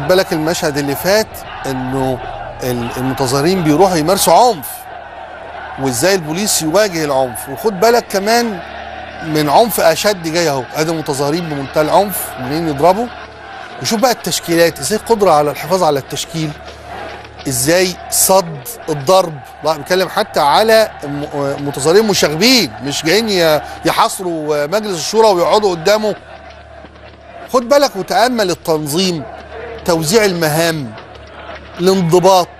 خد بالك المشهد اللي فات انه ال- المتظاهرين بيروحوا يمارسوا عنف وازاي البوليس يواجه العنف وخد بالك كمان من عنف اشد جاي اهو ادي متظاهرين بمنتهى العنف منين يضربوا وشوف بقى التشكيلات ازاي قدره على الحفاظ على التشكيل ازاي صد الضرب لا بنتكلم حتى على م- متظاهرين مشاغبين مش جايين ي- يحاصروا مجلس الشورى ويقعدوا قدامه خد بالك وتامل التنظيم توزيع المهام الانضباط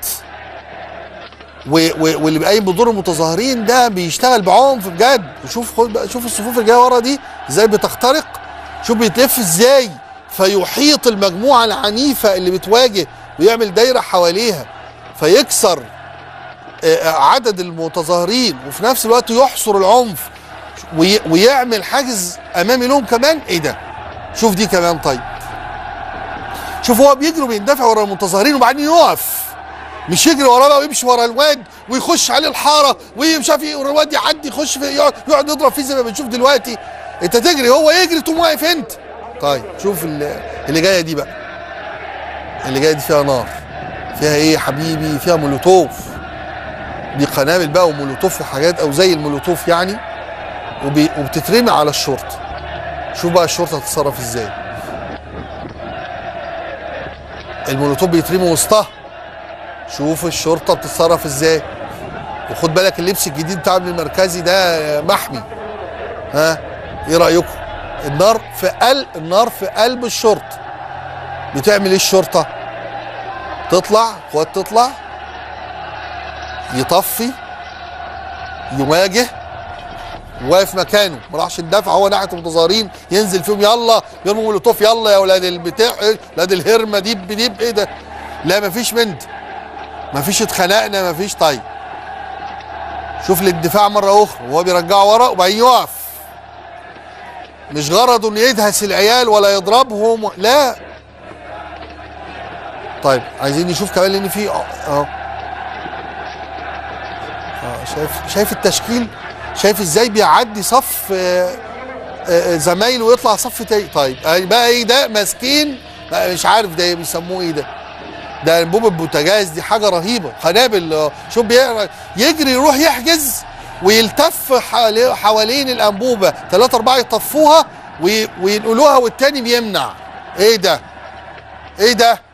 و- و- واللي بيقيم بدور المتظاهرين ده بيشتغل بعنف بجد وشوف خد بقى شوف الصفوف اللي جايه ورا دي ازاي بتخترق شوف بيتلف ازاي فيحيط المجموعه العنيفه اللي بتواجه ويعمل دايره حواليها فيكسر آه، عدد المتظاهرين وفي نفس الوقت يحصر العنف وي- ويعمل حاجز امامي لهم كمان ايه ده شوف دي كمان طيب شوف هو بيجري وبيندفع ورا المتظاهرين وبعدين يقف مش يجري وراه بقى ويمشي ورا الواد ويخش عليه الحاره ومش عارف ايه والواد يعدي يخش في يقعد, يقعد يضرب فيه زي ما بنشوف دلوقتي انت تجري هو يجري تقوم واقف انت طيب شوف ال- اللي جايه دي بقى اللي جايه دي فيها نار فيها ايه يا حبيبي فيها مولوتوف دي قنابل بقى ومولوتوف وحاجات او زي المولوتوف يعني وبي وبتترمي على الشرطه شوف بقى الشرطه هتتصرف ازاي المولوتوف بيترمي وسطها شوف الشرطه بتتصرف ازاي وخد بالك اللبس الجديد بتاع الامن المركزي ده محمي ها ايه رايكم النار في قلب النار في قلب الشرطه بتعمل ايه الشرطه تطلع قوات تطلع يطفي يواجه واقف مكانه ما راحش الدفع هو ناحيه المتظاهرين ينزل فيهم يلا يرموا مولوتوف يلا يا اولاد البتاع إيه؟ اولاد الهرمه ديب ديب ايه ده لا مفيش من ده مفيش اتخنقنا مفيش طيب شوف للدفاع مره اخرى وهو بيرجعه ورا وبعدين يقف مش غرضه انه يدهس العيال ولا يضربهم لا طيب عايزين نشوف كمان لان في اهو اه شايف شايف التشكيل شايف ازاي بيعدي صف آه، آه، زمايله ويطلع صف تاني طيب آه، بقى ايه ده ماسكين بقى مش عارف ده بيسموه ايه ده ده انبوب البوتاجاز دي حاجه رهيبه قنابل آه، شوف بيقرا يجري يروح يحجز ويلتف حوالي- حوالين الانبوبه ثلاثة أربعة يطفوها وي- وينقلوها والتاني بيمنع ايه ده ايه ده